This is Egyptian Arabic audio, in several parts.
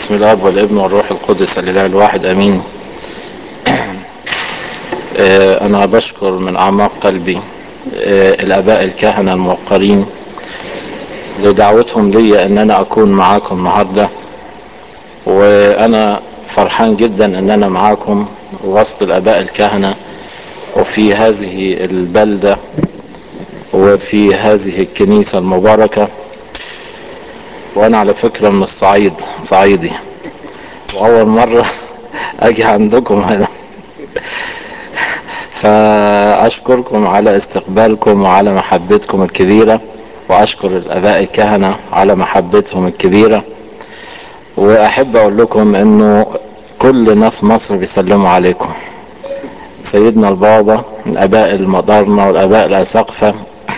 باسم الاب والابن والروح القدس الاله الواحد امين آه، انا بشكر من اعماق قلبي آه، الاباء الكهنه الموقرين لدعوتهم لي ان انا اكون معاكم النهارده وانا فرحان جدا ان انا معاكم وسط الاباء الكهنه وفي هذه البلده وفي هذه الكنيسه المباركه وانا على فكره من الصعيد صعيدي واول مره اجي عندكم هنا فاشكركم على استقبالكم وعلى محبتكم الكبيره واشكر الاباء الكهنه على محبتهم الكبيره واحب اقول لكم انه كل ناس مصر بيسلموا عليكم سيدنا البابا الاباء المضارنه والاباء الاساقفه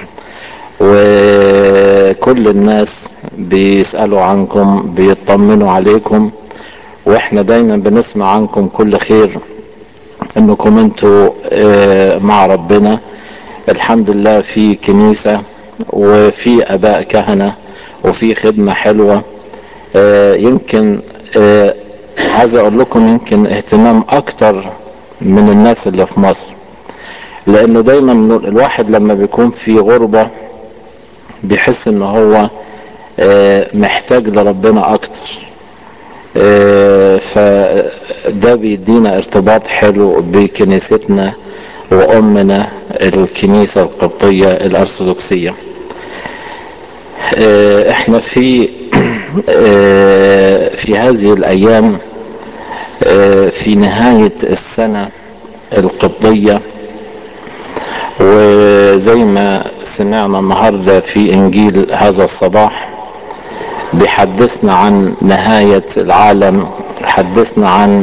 وكل الناس بيسالوا عنكم بيطمنوا عليكم واحنا دايما بنسمع عنكم كل خير انكم انتوا آه، مع ربنا الحمد لله في كنيسة وفي اباء كهنة وفي خدمة حلوة آه، يمكن آه، عايز اقول لكم يمكن اهتمام اكتر من الناس اللي في مصر لانه دايما الواحد لما بيكون في غربة بيحس ان هو محتاج لربنا اكتر فده بيدينا ارتباط حلو بكنيستنا وامنا الكنيسة القبطية الارثوذكسية احنا في في هذه الايام في نهاية السنة القبطية وزي ما سمعنا النهاردة في انجيل هذا الصباح بيحدثنا عن نهاية العالم حدثنا عن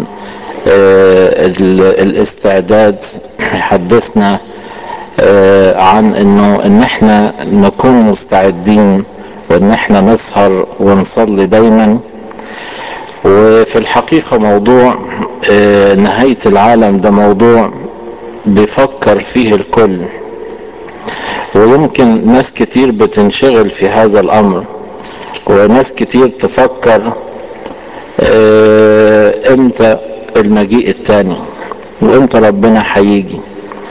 الاستعداد حدثنا عن انه ان احنا نكون مستعدين وان احنا نسهر ونصلي دايما وفي الحقيقة موضوع نهاية العالم ده موضوع بيفكر فيه الكل ويمكن ناس كتير بتنشغل في هذا الامر وناس كتير تفكر امتى المجيء التاني وامتى ربنا هيجي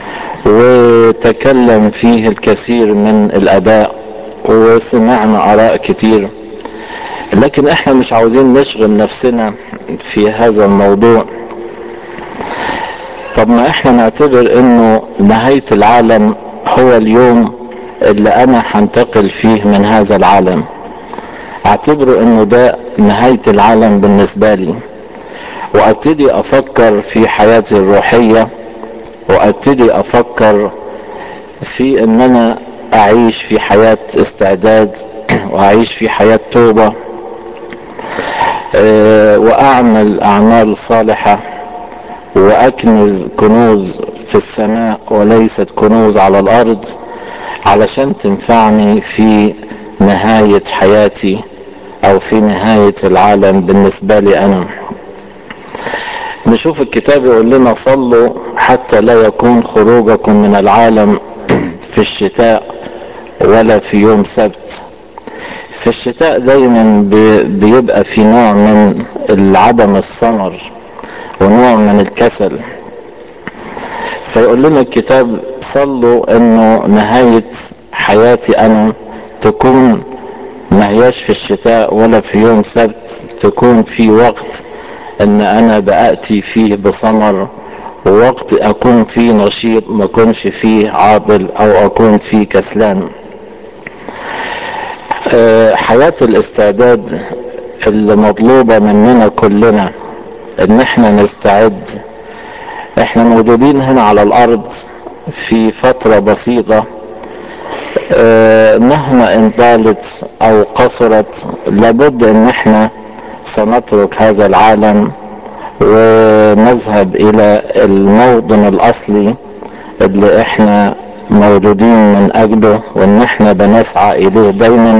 وتكلم فيه الكثير من الاباء وسمعنا اراء كتير لكن احنا مش عاوزين نشغل نفسنا في هذا الموضوع طب ما احنا نعتبر انه نهاية العالم هو اليوم اللي انا هنتقل فيه من هذا العالم اعتبره انه ده نهاية العالم بالنسبة لي وابتدي افكر في حياتي الروحية وابتدي افكر في ان انا اعيش في حياة استعداد واعيش في حياة توبة أه واعمل اعمال صالحة واكنز كنوز في السماء وليست كنوز على الارض علشان تنفعني في نهاية حياتي او في نهاية العالم بالنسبة لي انا نشوف الكتاب يقول لنا صلوا حتى لا يكون خروجكم من العالم في الشتاء ولا في يوم سبت في الشتاء دايما بيبقى في نوع من عدم الثمر ونوع من الكسل فيقول لنا الكتاب صلوا انه نهاية حياتي انا تكون ما هياش في الشتاء ولا في يوم سبت تكون في وقت ان انا باتي فيه بثمر ووقت اكون فيه نشيط ما اكونش فيه عاطل او اكون فيه كسلان حياة الاستعداد اللي مطلوبة مننا كلنا ان احنا نستعد احنا موجودين هنا على الارض في فترة بسيطة مهما ان طالت او قصرت لابد ان احنا سنترك هذا العالم ونذهب الى الموطن الاصلي اللي احنا موجودين من اجله وان احنا بنسعى اليه دايما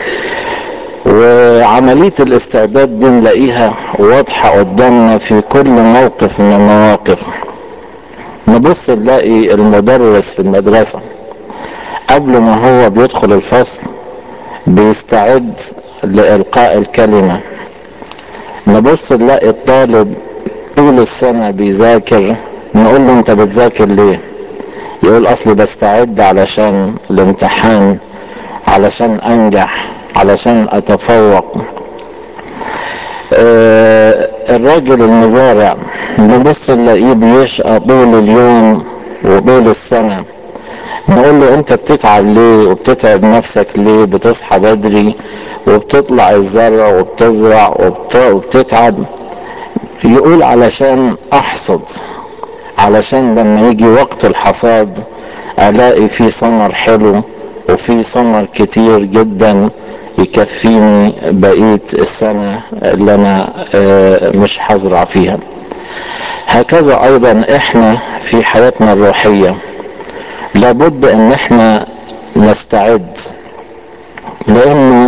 وعملية الاستعداد دي نلاقيها واضحة قدامنا في كل موقف من المواقف نبص نلاقي المدرس في المدرسة قبل ما هو بيدخل الفصل بيستعد لإلقاء الكلمة نبص نلاقي الطالب طول السنة بيذاكر نقول له انت بتذاكر ليه يقول اصلي بستعد علشان الامتحان علشان انجح علشان اتفوق آه الراجل المزارع نبص نلاقيه بيشقى طول اليوم وطول السنة نقول له انت بتتعب ليه وبتتعب نفسك ليه بتصحى بدري وبتطلع الزرع وبتزرع وبت... وبتتعب يقول علشان احصد علشان لما يجي وقت الحصاد الاقي فيه ثمر حلو وفي ثمر كتير جدا يكفيني بقية السنة اللي انا مش هزرع فيها هكذا ايضا احنا في حياتنا الروحية لابد ان احنا نستعد لانه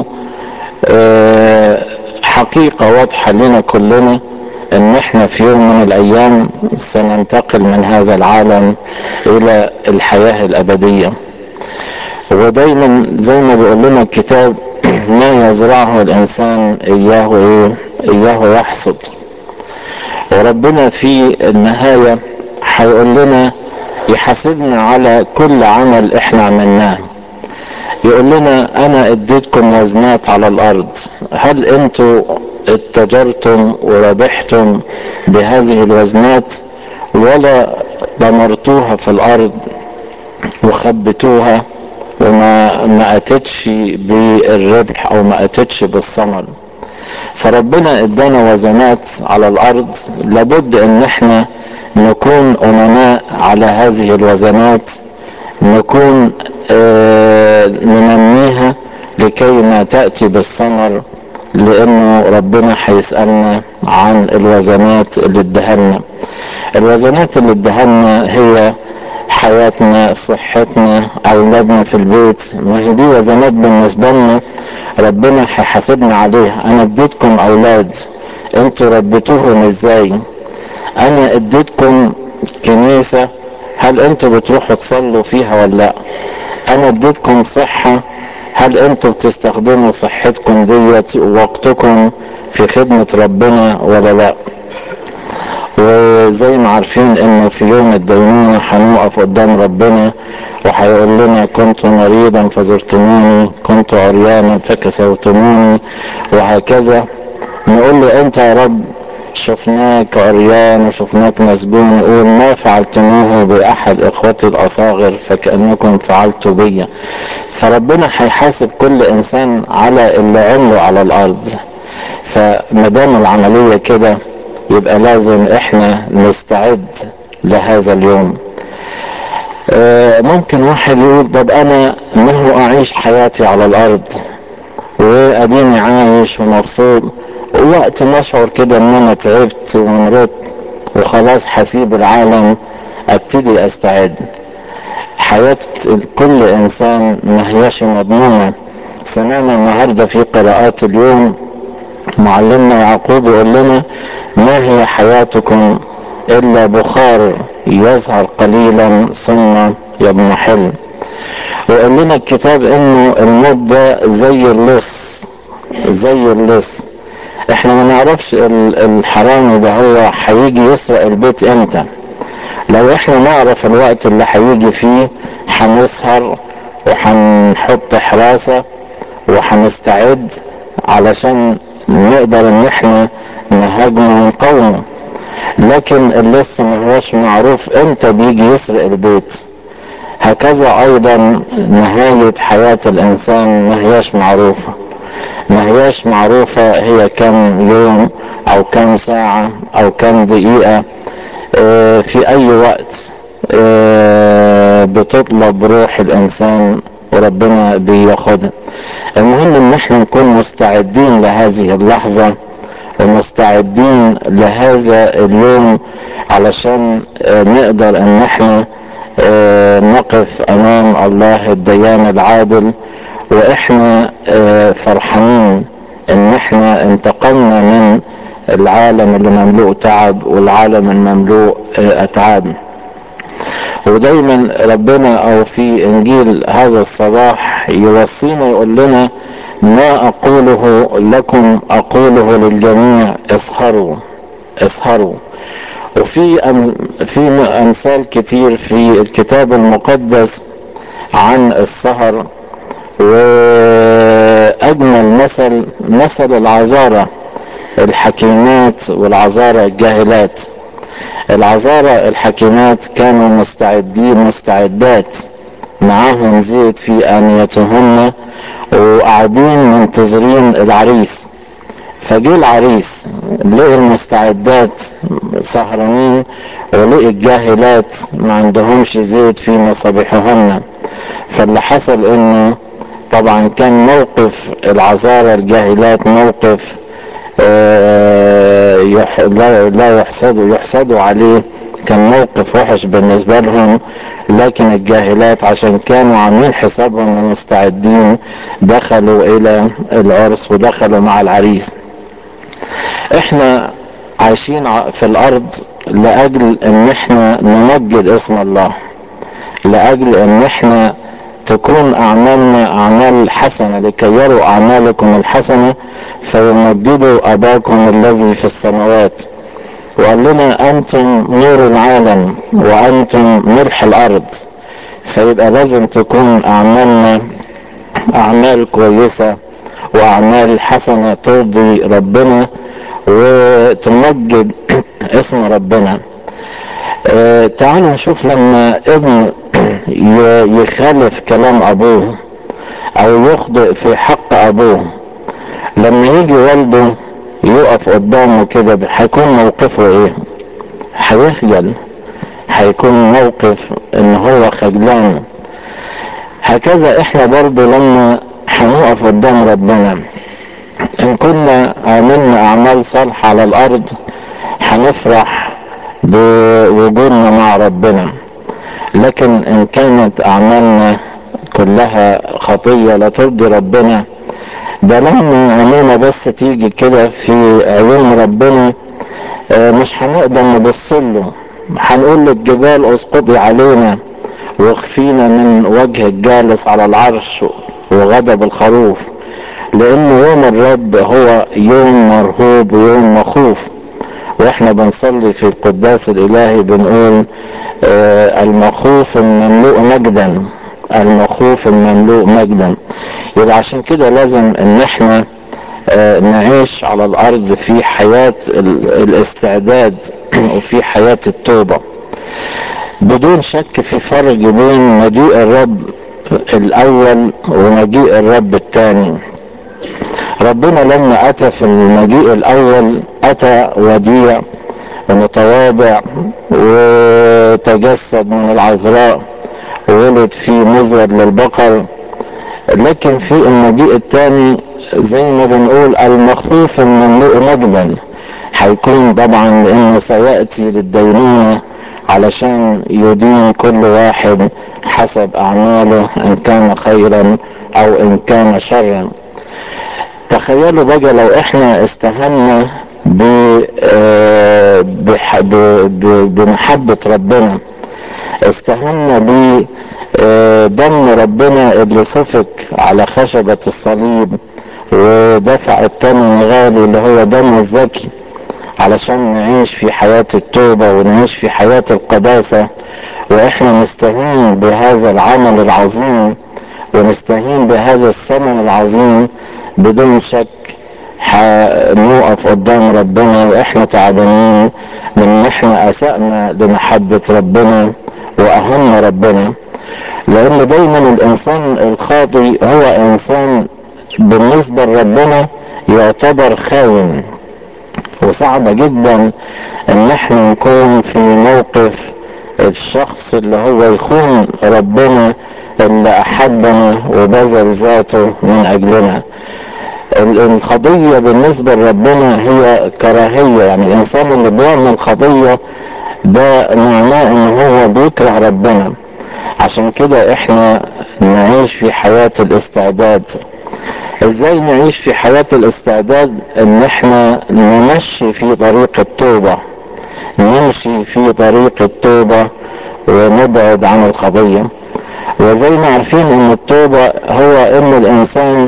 حقيقة واضحة لنا كلنا ان احنا في يوم من الايام سننتقل من هذا العالم الى الحياة الابدية ودايما زي ما بيقول لنا الكتاب ما يزرعه الانسان اياه ايه اياه يحصد وربنا في النهاية هيقول لنا يحاسبنا على كل عمل احنا عملناه يقول لنا انا اديتكم وزنات على الارض هل انتوا اتجرتم وربحتم بهذه الوزنات ولا دمرتوها في الارض وخبتوها وما ما اتتش بالربح او ما اتتش بالثمر فربنا ادانا وزنات على الارض لابد ان احنا نكون امناء على هذه الوزنات نكون آه ننميها لكي ما تأتي بالثمر لانه ربنا هيسألنا عن الوزنات اللي ادهلنا الوزنات اللي ادهلنا هي حياتنا صحتنا اولادنا في البيت ما هي دي وزنات بالنسبة لنا ربنا هيحاسبنا عليها انا اديتكم اولاد انتوا ربيتوهم ازاي انا اديتكم كنيسة هل انتوا بتروحوا تصلوا فيها ولا لا انا اديتكم صحة هل انتوا بتستخدموا صحتكم ديت ووقتكم في خدمة ربنا ولا لا وزي ما عارفين انه في يوم الدينونة هنقف قدام ربنا وهيقول لنا كنت مريضا فزرتموني كنت عريانا فكسوتموني وهكذا نقول له انت يا رب شفناك عريان وشفناك مسجون يقول ما فعلتموه بأحد إخوتي الأصاغر فكأنكم فعلتوا بي فربنا هيحاسب كل إنسان على اللي عمله على الأرض فمدام العملية كده يبقى لازم احنا نستعد لهذا اليوم ممكن واحد يقول طب انا ما هو اعيش حياتي على الارض واديني عايش ومبسوط وقت ما اشعر كده ان انا تعبت ومرضت وخلاص هسيب العالم ابتدي استعد حياة كل انسان ما هياش مضمونة سمعنا النهاردة في قراءات اليوم معلمنا يعقوب يقول لنا ما هي حياتكم الا بخار يظهر قليلا ثم يضمحل ويقول لنا الكتاب انه الموت ده زي اللص زي اللص احنا ما نعرفش الحرامي ده هو هيجي يسرق البيت امتى لو احنا نعرف الوقت اللي هيجي فيه هنسهر وهنحط حراسة وهنستعد علشان نقدر ان احنا نهاجمه ونقاومه لكن اللي لسه ما هوش معروف امتى بيجي يسرق البيت هكذا ايضا نهاية حياة الانسان ما هياش معروفة ما هياش معروفة هي كم يوم او كم ساعة او كم دقيقة اه في اي وقت اه بتطلب روح الانسان وربنا بياخدها المهم ان احنا نكون مستعدين لهذه اللحظة ومستعدين لهذا اليوم علشان اه نقدر ان احنا نقف امام الله الديان العادل واحنا فرحانين ان احنا انتقلنا من العالم اللي مملوء تعب والعالم المملوء اتعاب ودايما ربنا او في انجيل هذا الصباح يوصينا يقول لنا ما اقوله لكم اقوله للجميع اسهروا اسهروا وفي أم في امثال كتير في الكتاب المقدس عن السهر واجمل مثل مثل العذارى الحكيمات والعذارى الجاهلات العذارى الحكيمات كانوا مستعدين مستعدات معاهم زيت في آنيتهن وقاعدين منتظرين العريس فجه العريس لقي المستعدات سهرانين ولقي الجاهلات ما عندهمش زيت في مصابيحهن فاللي حصل انه طبعا كان موقف العذارى الجاهلات موقف آه يح لا, لا يحسدوا يحسدوا عليه كان موقف وحش بالنسبة لهم لكن الجاهلات عشان كانوا عاملين حسابهم ومستعدين دخلوا الى العرس ودخلوا مع العريس احنا عايشين في الارض لاجل ان احنا نمجد اسم الله لاجل ان احنا تكون اعمالنا اعمال حسنة لكي يروا اعمالكم الحسنة فيمجدوا اباكم الذي في السماوات وقال لنا انتم نور العالم وانتم ملح الارض فيبقى لازم تكون اعمالنا اعمال كويسة واعمال حسنة ترضي ربنا وتمجد اسم ربنا اه تعالوا نشوف لما ابن يخالف كلام ابوه او يخطئ في حق ابوه لما يجي والده يقف قدامه كده هيكون موقفه ايه هيخجل هيكون موقف ان هو خجلان هكذا احنا برضو لما هنقف قدام ربنا ان كنا عملنا اعمال صالحة على الارض هنفرح بوجودنا مع ربنا لكن ان كانت اعمالنا كلها خطية لا ترضي ربنا ده لما عينينا بس تيجي كده في عيون ربنا مش هنقدر نبص له هنقول للجبال اسقطي علينا واخفينا من وجه الجالس على العرش وغضب الخروف لان يوم الرب هو يوم مرهوب ويوم مخوف واحنا بنصلي في القداس الالهي بنقول آه المخوف المملوء مجدا المخوف المملوء مجدا يبقى عشان كده لازم ان احنا آه نعيش على الارض في حياة الاستعداد وفي حياة التوبة بدون شك في فرق بين مجيء الرب الاول ومجيء الرب الثاني ربنا لما اتى في المجيء الاول اتى وديع ومتواضع وتجسد من العذراء وولد في مزود للبقر لكن في المجيء الثاني زي ما بنقول المخوف المملوء مجدا هيكون طبعا لانه سياتي للدينونه علشان يدين كل واحد حسب اعماله ان كان خيرا او ان كان شرا تخيلوا بقى لو احنا استهنا ب بمحبة ربنا استهنا بدم ربنا اللي سفك على خشبة الصليب ودفع الثمن الغالي اللي هو دم الزكي علشان نعيش في حياة التوبة ونعيش في حياة القداسة واحنا نستهين بهذا العمل العظيم ونستهين بهذا الثمن العظيم بدون شك هنقف قدام ربنا واحنا تعبانين لان احنا اسأنا لمحبة ربنا واهمنا ربنا لان دايما الانسان الخاطي هو انسان بالنسبة لربنا يعتبر خاين وصعب جدا ان احنا نكون في موقف الشخص اللي هو يخون ربنا اللي احبنا وبذل ذاته من اجلنا الخطية بالنسبة لربنا هي كراهية يعني الانسان اللي بيعمل خطية ده معناه ان هو بيكره ربنا عشان كده احنا نعيش في حياة الاستعداد ازاي نعيش في حياة الاستعداد ان احنا نمشي في طريق التوبة نمشي في طريق التوبة ونبعد عن الخطية وزي ما عارفين ان التوبة هو ان الانسان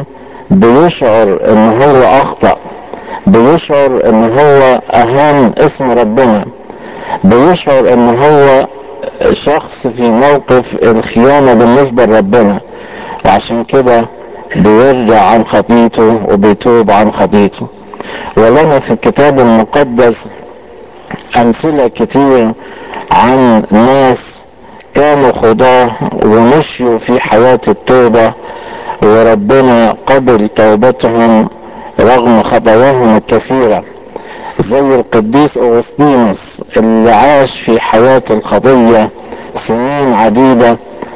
بيشعر ان هو اخطأ بيشعر ان هو اهان اسم ربنا بيشعر ان هو شخص في موقف الخيانة بالنسبة لربنا وعشان كده بيرجع عن خطيته وبيتوب عن خطيته ولنا في الكتاب المقدس أمثلة كتير عن ناس كانوا خضاة ومشيوا في حياة التوبة وربنا قبل توبتهم رغم خطاياهم الكثيرة زي القديس أغسطينوس اللي عاش في حياة الخطية سنين عديدة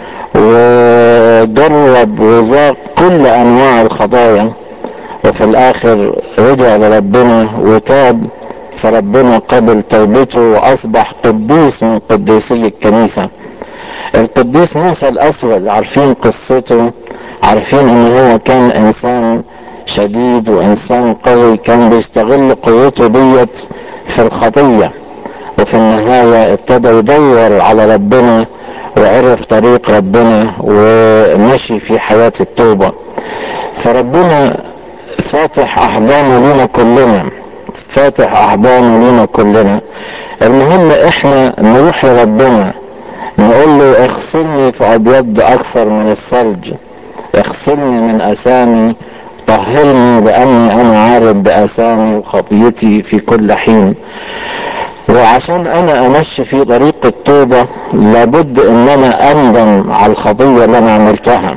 وجرب وذاق كل أنواع الخطايا وفي الآخر رجع لربنا وتاب فربنا قبل توبته وأصبح قديس من قديسي الكنيسة القديس موسى الأسود عارفين قصته عارفين ان هو كان انسان شديد وانسان قوي كان بيستغل قوته ديت في الخطية وفي النهاية ابتدى يدور على ربنا وعرف طريق ربنا ومشي في حياة التوبة فربنا فاتح احضانه لنا كلنا فاتح احضانه لنا كلنا المهم احنا نروح لربنا نقول له اغسلني في ابيض اكثر من الثلج اغسلني من اثامي طهرني لاني انا عارف باثامي وخطيتي في كل حين وعشان انا امشي في طريق التوبة لابد ان انا اندم على الخطية اللي انا عملتها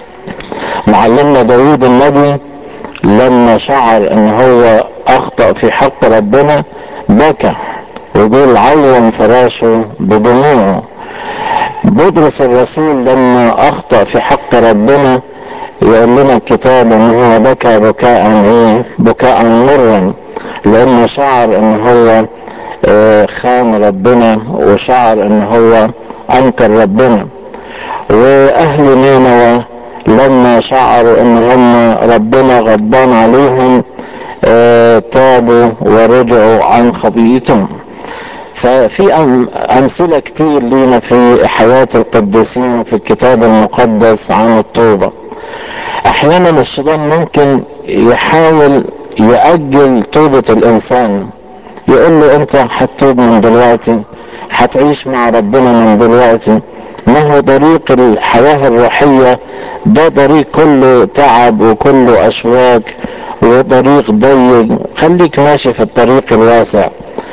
معلمنا داود النبي لما شعر ان هو اخطأ في حق ربنا بكى وقول عون فراشه بدموعه بطرس الرسول لما اخطأ في حق ربنا يقول لنا الكتاب ان هو بكى بكاء ايه بكاء مرا لانه شعر ان هو اه خان ربنا وشعر ان هو انكر ربنا واهل نينوى لما شعروا ان هم ربنا غضبان عليهم اه تابوا ورجعوا عن خطيئتهم ففي أمثلة كتير لينا في حياة القديسين في الكتاب المقدس عن التوبة أحيانا الشيطان ممكن يحاول يأجل توبة الإنسان يقول له أنت هتتوب من دلوقتي هتعيش مع ربنا من دلوقتي ما هو طريق الحياة الروحية ده طريق كله تعب وكله أشواك وطريق ضيق خليك ماشي في الطريق الواسع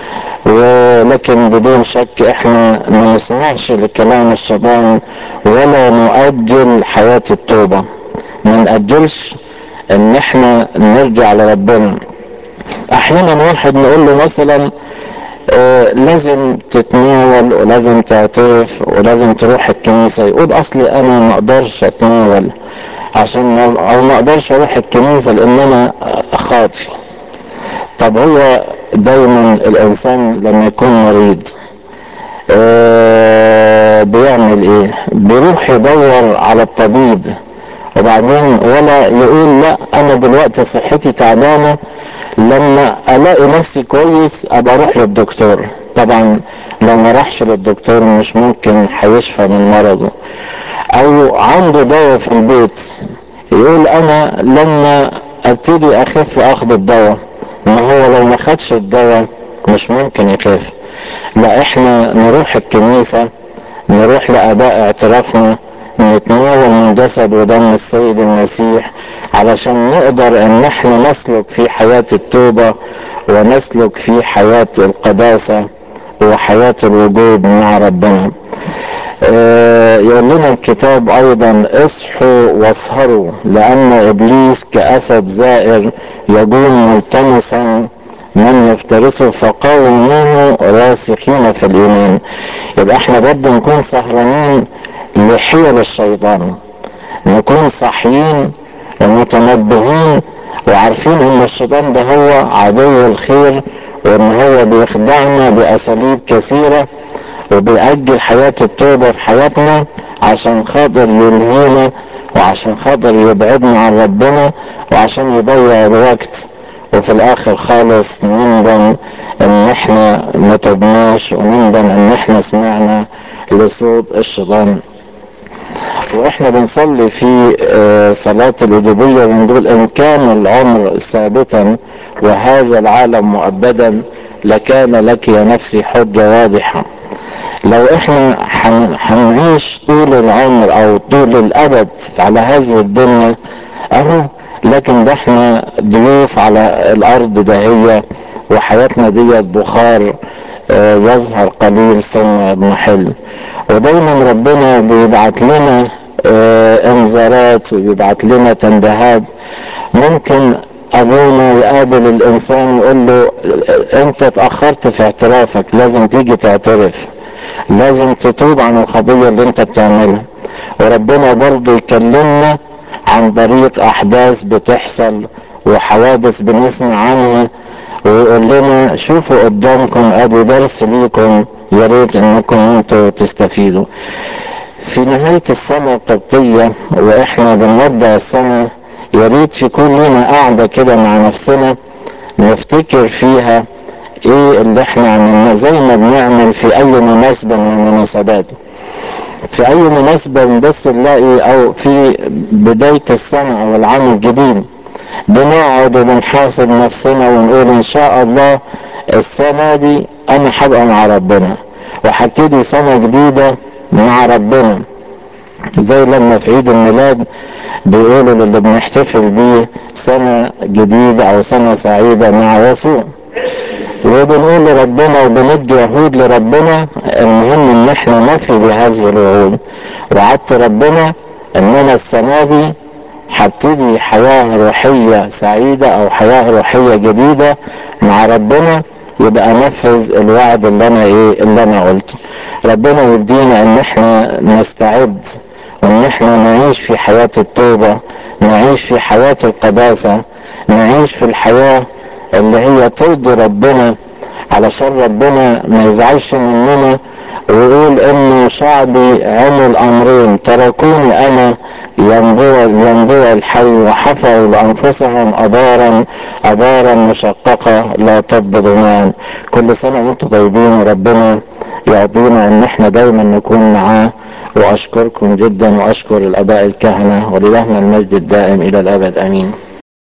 ولكن بدون شك احنا ما نسمعش لكلام الشيطان ولا نؤجل حياة التوبة ما نأجلش ان احنا نرجع لربنا احيانا واحد نقول له مثلا اه لازم تتناول ولازم تعترف ولازم تروح الكنيسة يقول اصلي انا ما اقدرش اتناول عشان او ما اقدرش اروح الكنيسة لان انا خاطي طب هو دايما الانسان لما يكون مريض آه بيعمل ايه بيروح يدور على الطبيب وبعدين ولا يقول لا انا دلوقتي صحتي تعبانه لما الاقي نفسي كويس ابقى اروح للدكتور طبعا لو ما راحش للدكتور مش ممكن هيشفى من مرضه او عنده دواء في البيت يقول انا لما ابتدي اخف اخد الدواء ما هو لو ما خدش الدواء مش ممكن يخف لا احنا نروح الكنيسة نروح لاباء اعترافنا نتناول من جسد ودم السيد المسيح علشان نقدر ان احنا نسلك في حياة التوبة ونسلك في حياة القداسة وحياة الوجود مع ربنا اه يقول لنا الكتاب ايضا اصحوا واسهروا لان ابليس كاسد زائر يقوم ملتمسا من يفترسه فقاوموه راسخين في الايمان يبقى احنا برضه نكون سهرانين لحيل الشيطان نكون صاحيين ومتنبهين وعارفين ان الشيطان ده هو عدو الخير وان هو بيخدعنا باساليب كثيره وبيأجل حياة التوبة في حياتنا عشان خاطر يلهينا وعشان خاطر يبعدنا عن ربنا وعشان يضيع الوقت وفي الاخر خالص نندم ان احنا ما تبناش ونندم ان احنا سمعنا لصوت الشيطان واحنا بنصلي في صلاة الإيجابية بنقول إن كان العمر ثابتا وهذا العالم مؤبدا لكان لك يا نفسي حجة واضحة لو احنا هنعيش طول العمر او طول الابد على هذه الدنيا اهو لكن ده احنا ضيوف على الارض دهية وحياتنا ديت بخار اه يظهر قليل ثم يضمحل ودايما ربنا بيبعت لنا اه انذارات وبيبعت لنا تنبيهات ممكن ابونا يقابل الانسان يقول له انت اتاخرت في اعترافك لازم تيجي تعترف لازم تتوب عن الخطية اللي انت بتعملها وربنا برضو يكلمنا عن طريق احداث بتحصل وحوادث بنسمع عنها ويقول لنا شوفوا قدامكم ادي درس ليكم يا ريت انكم انتوا تستفيدوا في نهاية السنة القبطية واحنا بنودع السنة يا ريت يكون لنا قاعدة كده مع نفسنا نفتكر فيها ايه اللي احنا عملناه زي ما بنعمل في اي مناسبة من المناسبات في اي مناسبة بس نلاقي او في بداية السنة او العام الجديد بنقعد وبنحاسب نفسنا ونقول ان شاء الله السنة دي انا هبقى مع ربنا وهبتدي سنة جديدة مع ربنا زي لما في عيد الميلاد بيقولوا للي بنحتفل بيه سنة جديدة او سنة سعيدة مع يسوع وبنقول لربنا وبندي عهود لربنا المهم ان احنا نفي بهذه الوعود وعدت ربنا ان انا السنه دي هبتدي حياه روحيه سعيده او حياه روحيه جديده مع ربنا يبقى انفذ الوعد اللي انا ايه اللي انا قلته ربنا يدينا ان احنا نستعد وان احنا نعيش في حياه التوبه نعيش في حياه القداسه نعيش في الحياه اللي هي ترضي ربنا علشان ربنا ما يزعلش مننا ويقول انه شعبي عمل امرين تركوني انا ينبوع ينبوع الحي وحفروا لانفسهم ابارا ابارا مشققه لا تبدو ماء كل سنه وانتم طيبين وربنا يعطينا ان احنا دايما نكون معاه واشكركم جدا واشكر الاباء الكهنه وللهنا المجد الدائم الى الابد امين